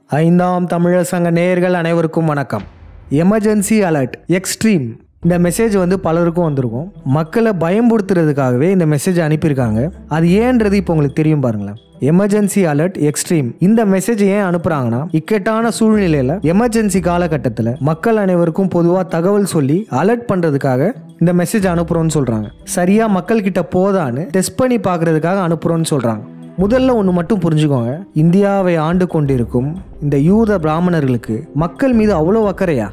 ஐந்தாம் தமிழர் சங்க நேயர்கள் அனைவருக்கும் வணக்கம் எமர்ஜென்சி அலர்ட் எக்ஸ்ட்ரீம் இந்த மெசேஜ் வந்து பலருக்கும் வந்திருக்கும் மக்களை பயம்படுத்துறதுக்காகவே இந்த மெசேஜ் அனுப்பியிருக்காங்க அது ஏன்றது இப்போ உங்களுக்கு தெரியும் பாருங்களேன் எமர்ஜென்சி அலர்ட் எக்ஸ்ட்ரீம் இந்த மெசேஜ் ஏன் அனுப்புறாங்கன்னா இக்கட்டான சூழ்நிலையில எமர்ஜென்சி காலகட்டத்தில் மக்கள் அனைவருக்கும் பொதுவாக தகவல் சொல்லி அலர்ட் பண்றதுக்காக இந்த மெசேஜ் அனுப்புறோம்னு சொல்றாங்க சரியா மக்கள் கிட்ட போதான்னு டெஸ்ட் பண்ணி பார்க்கறதுக்காக அனுப்புறோம்னு சொல்றாங்க முதல்ல ஒன்று மட்டும் புரிஞ்சுக்கோங்க இந்தியாவை ஆண்டு கொண்டிருக்கும் இந்த யூத பிராமணர்களுக்கு மக்கள் மீது அவ்வளோ அக்கறையா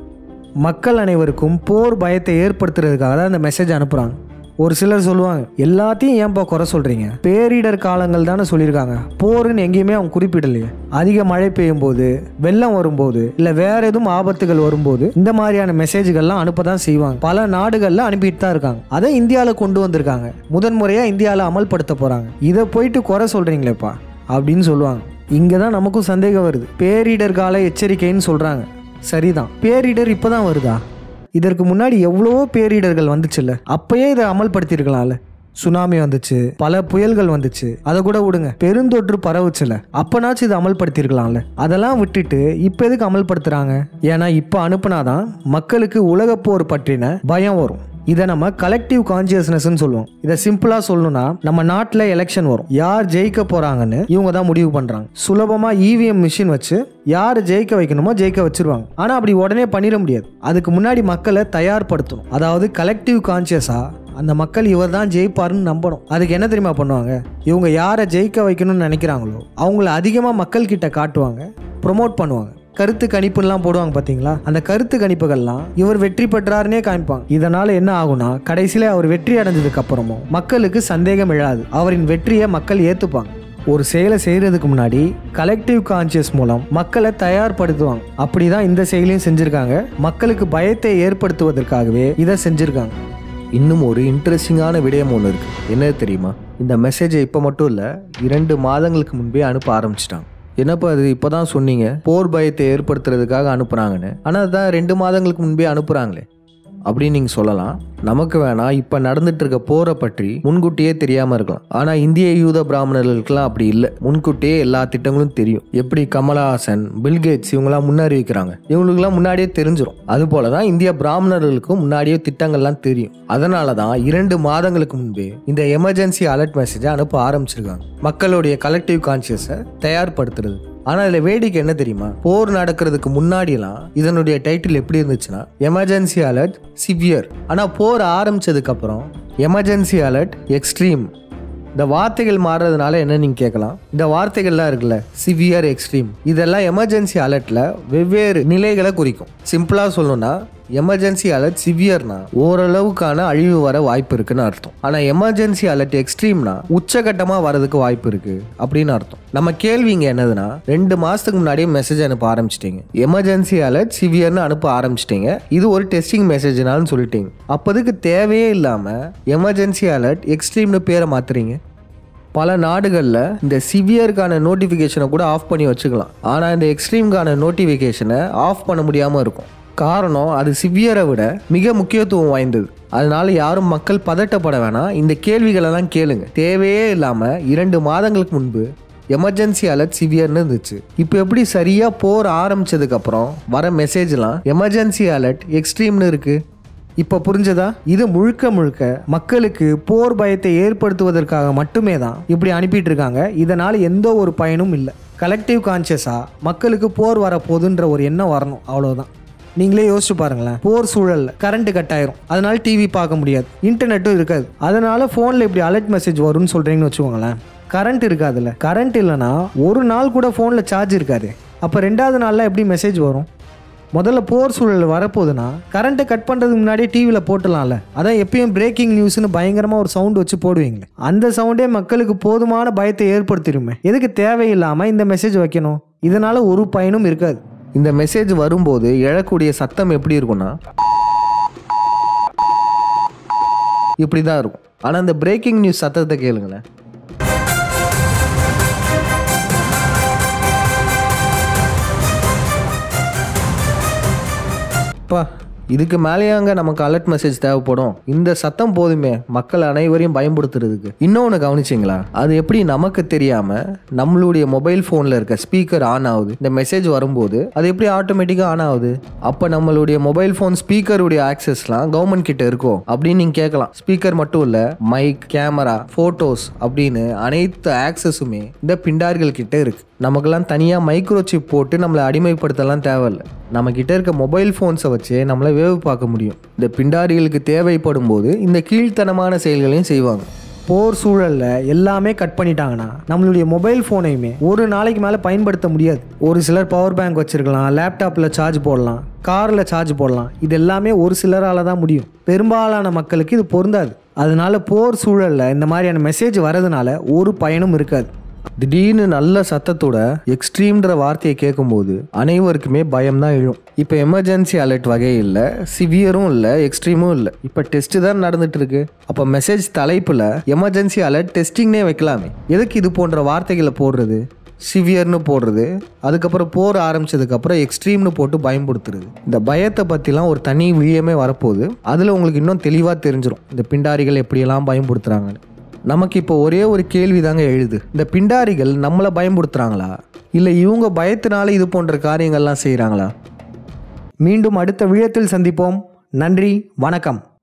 மக்கள் அனைவருக்கும் போர் பயத்தை ஏற்படுத்துறதுக்காக தான் இந்த மெசேஜ் அனுப்புகிறாங்க ஒரு சிலர் சொல்லுவாங்க எல்லாத்தையும் ஏன்பா குறை சொல்கிறீங்க பேரிடர் காலங்கள் தானே சொல்லியிருக்காங்க போருன்னு எங்கேயுமே அவங்க குறிப்பிடலையே அதிக மழை பெய்யும் போது வெள்ளம் வரும்போது இல்லை வேற எதுவும் ஆபத்துகள் வரும்போது இந்த மாதிரியான மெசேஜ்கள்லாம் அனுப்ப தான் செய்வாங்க பல நாடுகளில் அனுப்பிட்டு தான் இருக்காங்க அதை இந்தியாவில் கொண்டு வந்திருக்காங்க முதன்முறையாக இந்தியாவில் அமல்படுத்த போகிறாங்க இதை போயிட்டு குறை சொல்கிறீங்களேப்பா அப்படின்னு சொல்லுவாங்க இங்கே தான் நமக்கும் சந்தேகம் வருது பேரிடர் கால எச்சரிக்கைன்னு சொல்கிறாங்க சரிதான் பேரிடர் இப்போதான் வருதா இதற்கு முன்னாடி எவ்வளவோ பேரிடர்கள் வந்துச்சுல்ல அப்பயே இதை அமல்படுத்தியிருக்கலாம்ல சுனாமி வந்துச்சு பல புயல்கள் வந்துச்சு அதை கூட விடுங்க பெருந்தொற்று பரவுச்சுல அப்பனாச்சும் இதை அமல்படுத்தியிருக்கலாம்ல அதெல்லாம் விட்டுட்டு இப்போ எதுக்கு அமல்படுத்துறாங்க ஏன்னா இப்போ அனுப்புனாதான் மக்களுக்கு உலகப்போர் பற்றின பயம் வரும் இதை நம்ம கலெக்டிவ் கான்சியஸ்னஸ்னு சொல்லுவோம் இதை சிம்பிளா சொல்லணும்னா நம்ம நாட்டில் எலெக்ஷன் வரும் யார் ஜெயிக்க போறாங்கன்னு இவங்க தான் முடிவு பண்றாங்க சுலபமா இவிஎம் மிஷின் வச்சு யார் ஜெயிக்க வைக்கணுமோ ஜெயிக்க வச்சிருவாங்க ஆனா அப்படி உடனே பண்ணிட முடியாது அதுக்கு முன்னாடி மக்களை தயார்படுத்தணும் அதாவது கலெக்டிவ் கான்சியஸா அந்த மக்கள் இவர் தான் ஜெயிப்பாருன்னு நம்பணும் அதுக்கு என்ன தெரியுமா பண்ணுவாங்க இவங்க யாரை ஜெயிக்க வைக்கணும்னு நினைக்கிறாங்களோ அவங்கள அதிகமாக மக்கள் கிட்ட காட்டுவாங்க ப்ரொமோட் பண்ணுவாங்க கருத்து கணிப்புலாம் போடுவாங்க பார்த்தீங்களா அந்த கருத்து கணிப்புகள்லாம் இவர் வெற்றி பெற்றாருன்னே காமிப்பாங்க இதனால என்ன ஆகும்னா கடைசியில் அவர் வெற்றி அடைஞ்சதுக்கு அப்புறமும் மக்களுக்கு சந்தேகம் எழாது அவரின் வெற்றியை மக்கள் ஏற்றுப்பாங்க ஒரு செயலை செய்யறதுக்கு முன்னாடி கலெக்டிவ் கான்சியஸ் மூலம் மக்களை தயார்படுத்துவாங்க அப்படிதான் இந்த செயலையும் செஞ்சிருக்காங்க மக்களுக்கு பயத்தை ஏற்படுத்துவதற்காகவே இதை செஞ்சிருக்காங்க இன்னும் ஒரு இன்ட்ரெஸ்டிங்கான விடயம் ஒன்று இருக்கு என்ன தெரியுமா இந்த மெசேஜை இப்போ மட்டும் இல்லை இரண்டு மாதங்களுக்கு முன்பே அனுப்ப ஆரம்பிச்சிட்டாங்க என்னப்பா அது இப்போ தான் சொன்னீங்க போர் பயத்தை ஏற்படுத்துறதுக்காக அனுப்புகிறாங்கன்னு ஆனால் அதான் ரெண்டு மாதங்களுக்கு முன்பே அனுப்புகிறாங்களே அப்படின்னு நீங்கள் சொல்லலாம் நமக்கு வேணா இப்போ நடந்துட்டு இருக்க போரை பற்றி முன்கூட்டியே தெரியாமல் இருக்கலாம் ஆனால் இந்திய யூத பிராமணர்களுக்கெல்லாம் அப்படி இல்லை முன்கூட்டியே எல்லா திட்டங்களும் தெரியும் எப்படி கமலஹாசன் பில்கேட்ஸ் இவங்கெல்லாம் முன்னறிவிக்கிறாங்க இவங்களுக்குலாம் முன்னாடியே தெரிஞ்சிடும் அது போல தான் இந்திய பிராமணர்களுக்கும் முன்னாடியே திட்டங்கள்லாம் தெரியும் அதனால தான் இரண்டு மாதங்களுக்கு முன்பே இந்த எமர்ஜென்சி அலர்ட் மெசேஜை அனுப்ப ஆரம்பிச்சிருக்காங்க மக்களுடைய கலெக்டிவ் கான்சியஸை தயார்படுத்துறது ஆனா இதுல வேடிக்கை என்ன தெரியுமா போர் நடக்கிறதுக்கு முன்னாடிலாம் இதனுடைய டைட்டில் எப்படி இருந்துச்சுன்னா எமர்ஜென்சி அலர்ட் சிவியர் ஆனா போர் ஆரம்பிச்சதுக்கு அப்புறம் எமர்ஜென்சி அலர்ட் எக்ஸ்ட்ரீம் இந்த வார்த்தைகள் மாறுறதுனால என்ன நீங்க கேட்கலாம் இந்த வார்த்தைகள்லாம் இருக்குல்ல சிவியர் எக்ஸ்ட்ரீம் இதெல்லாம் எமர்ஜென்சி அலர்ட்ல வெவ்வேறு நிலைகளை குறிக்கும் சிம்பிளா சொல்லணும்னா எமர்ஜென்சி அலர்ட் சிவியர்னா ஓரளவுக்கான அழிவு வர வாய்ப்பு இருக்குன்னு அர்த்தம் ஆனா எமர்ஜென்சி அலர்ட் எக்ஸ்ட்ரீம்னா உச்சகட்டமா வரதுக்கு வாய்ப்பு இருக்கு அப்படின்னு அர்த்தம் நம்ம கேள்வி இங்க என்னதுன்னா ரெண்டு மாசத்துக்கு முன்னாடியே மெசேஜ் அனுப்ப ஆரம்பிச்சிட்டீங்க எமர்ஜென்சி அலர்ட் சிவியர்னு அனுப்ப ஆரம்பிச்சிட்டீங்க இது ஒரு டெஸ்டிங் மெசேஜ்னாலும் சொல்லிட்டீங்க அப்போதுக்கு தேவையே இல்லாம எமர்ஜென்சி அலர்ட் எக்ஸ்ட்ரீம்னு பேரை மாத்துறீங்க பல நாடுகளில் இந்த சிவியருக்கான நோட்டிஃபிகேஷனை கூட ஆஃப் பண்ணி வச்சுக்கலாம் ஆனால் இந்த எக்ஸ்ட்ரீம்கான நோட்டிஃபிகேஷனை ஆஃப் பண்ண முடியாமல் இருக்கும் காரணம் அது சிவியரை விட மிக முக்கியத்துவம் வாய்ந்தது அதனால யாரும் மக்கள் பதட்டப்பட வேணாம் இந்த கேள்விகளெல்லாம் கேளுங்க தேவையே இல்லாமல் இரண்டு மாதங்களுக்கு முன்பு எமர்ஜென்சி அலர்ட் சிவியர்னு இருந்துச்சு இப்போ எப்படி சரியாக போர் ஆரம்பிச்சதுக்கப்புறம் வர மெசேஜ்லாம் எமர்ஜென்சி அலர்ட் எக்ஸ்ட்ரீம்னு இருக்குது இப்போ புரிஞ்சதா இது முழுக்க முழுக்க மக்களுக்கு போர் பயத்தை ஏற்படுத்துவதற்காக மட்டுமே தான் இப்படி அனுப்பிட்டு இருக்காங்க இதனால் எந்த ஒரு பயனும் இல்லை கலெக்டிவ் கான்சியஸாக மக்களுக்கு போர் வரப்போகுதுன்ற ஒரு எண்ணம் வரணும் அவ்வளோதான் நீங்களே யோசிச்சு பாருங்களேன் போர் சூழல்ல கரண்ட் கட் ஆயிரும் அதனால டிவி பார்க்க முடியாது இன்டர்நெட்டும் இருக்காது அதனால ஃபோனில் இப்படி அலர்ட் மெசேஜ் வரும்னு சொல்கிறீங்கன்னு வச்சுக்கோங்களேன் கரண்ட் இருக்காதுல்ல கரண்ட் இல்லைன்னா ஒரு நாள் கூட ஃபோனில் சார்ஜ் இருக்காது அப்போ ரெண்டாவது நாளில் எப்படி மெசேஜ் வரும் முதல்ல போர் சூழல் வரப்போகுதுன்னா கரண்ட்டை கட் பண்ணுறதுக்கு முன்னாடியே டிவியில் போட்டுடலாம்ல அதான் எப்பயும் பிரேக்கிங் நியூஸ்னு பயங்கரமாக ஒரு சவுண்ட் வச்சு போடுவீங்களே அந்த சவுண்டே மக்களுக்கு போதுமான பயத்தை ஏற்படுத்திடுமே எதுக்கு தேவையில்லாமல் இந்த மெசேஜ் வைக்கணும் இதனால ஒரு பயனும் இருக்காது இந்த மெசேஜ் வரும்போது எழக்கூடிய சத்தம் எப்படி இருக்கும்னா இப்படி தான் இருக்கும் ஆனால் இந்த பிரேக்கிங் நியூஸ் சத்தத்தை கேளுங்களேன் அப்பா இதுக்கு மேலேயாங்க நமக்கு அலர்ட் மெசேஜ் தேவைப்படும் இந்த சத்தம் போதுமே மக்கள் அனைவரையும் பயன்படுத்துறதுக்கு இன்னொன்று கவனிச்சிங்களா அது எப்படி நமக்கு தெரியாம நம்மளுடைய மொபைல் ஃபோனில் இருக்க ஸ்பீக்கர் ஆன் ஆகுது இந்த மெசேஜ் வரும்போது அது எப்படி ஆட்டோமேட்டிக்காக ஆன் ஆகுது அப்போ நம்மளுடைய மொபைல் ஃபோன் ஸ்பீக்கருடைய ஆக்சஸ்லாம் கவர்மெண்ட் கிட்ட இருக்கும் அப்படின்னு நீங்கள் கேட்கலாம் ஸ்பீக்கர் மட்டும் இல்லை மைக் கேமரா ஃபோட்டோஸ் அப்படின்னு அனைத்து ஆக்சஸுமே இந்த பிண்டார்கள் கிட்ட இருக்கு நமக்கெல்லாம் தனியாக மைக்ரோ சிப் போட்டு நம்மளை அடிமைப்படுத்தலாம் தேவையில்ல நம்ம கிட்ட இருக்க மொபைல் ஃபோன்ஸை வச்சு நம்மளை வேவு பார்க்க முடியும் இந்த பிண்டாரிகளுக்கு தேவைப்படும் போது இந்த கீழ்த்தனமான செயல்களையும் செய்வாங்க போர் சூழல்ல எல்லாமே கட் பண்ணிட்டாங்கன்னா நம்மளுடைய மொபைல் ஃபோனையுமே ஒரு நாளைக்கு மேலே பயன்படுத்த முடியாது ஒரு சிலர் பவர் பேங்க் வச்சிருக்கலாம் லேப்டாப்பில் சார்ஜ் போடலாம் காரில் சார்ஜ் போடலாம் இது எல்லாமே ஒரு சிலரால் தான் முடியும் பெரும்பாலான மக்களுக்கு இது பொருந்தாது அதனால போர் சூழல்ல இந்த மாதிரியான மெசேஜ் வரதுனால ஒரு பயனும் இருக்காது திடீர்னு நல்ல சத்தத்தோட எக்ஸ்ட்ரீம்ன்ற வார்த்தையை கேட்கும்போது அனைவருக்குமே பயம் தான் எழும் இப்போ எமர்ஜென்சி அலர்ட் வகை இல்லை சிவியரும் இல்லை எக்ஸ்ட்ரீமும் இல்லை இப்போ டெஸ்ட் தான் நடந்துட்டு இருக்கு அப்போ மெசேஜ் தலைப்பில் எமர்ஜென்சி அலர்ட் டெஸ்டிங்னே வைக்கலாமே எதுக்கு இது போன்ற வார்த்தைகளை போடுறது சிவியர்னு போடுறது அதுக்கப்புறம் போர் ஆரம்பிச்சதுக்கப்புறம் எக்ஸ்ட்ரீம்னு போட்டு பயன்படுத்துறது இந்த பயத்தை பற்றிலாம் ஒரு தனி விழியமே வரப்போகுது அதில் உங்களுக்கு இன்னும் தெளிவாக தெரிஞ்சிடும் இந்த பிண்டாரிகள் எப்படியெல்லாம் பயன்படுத்துகிறாங்கன்னு நமக்கு இப்போ ஒரே ஒரு கேள்வி தாங்க எழுது இந்த பிண்டாரிகள் நம்மளை பயன்படுத்துகிறாங்களா இல்லை இவங்க பயத்தினால இது போன்ற காரியங்கள்லாம் செய்கிறாங்களா மீண்டும் அடுத்த விழத்தில் சந்திப்போம் நன்றி வணக்கம்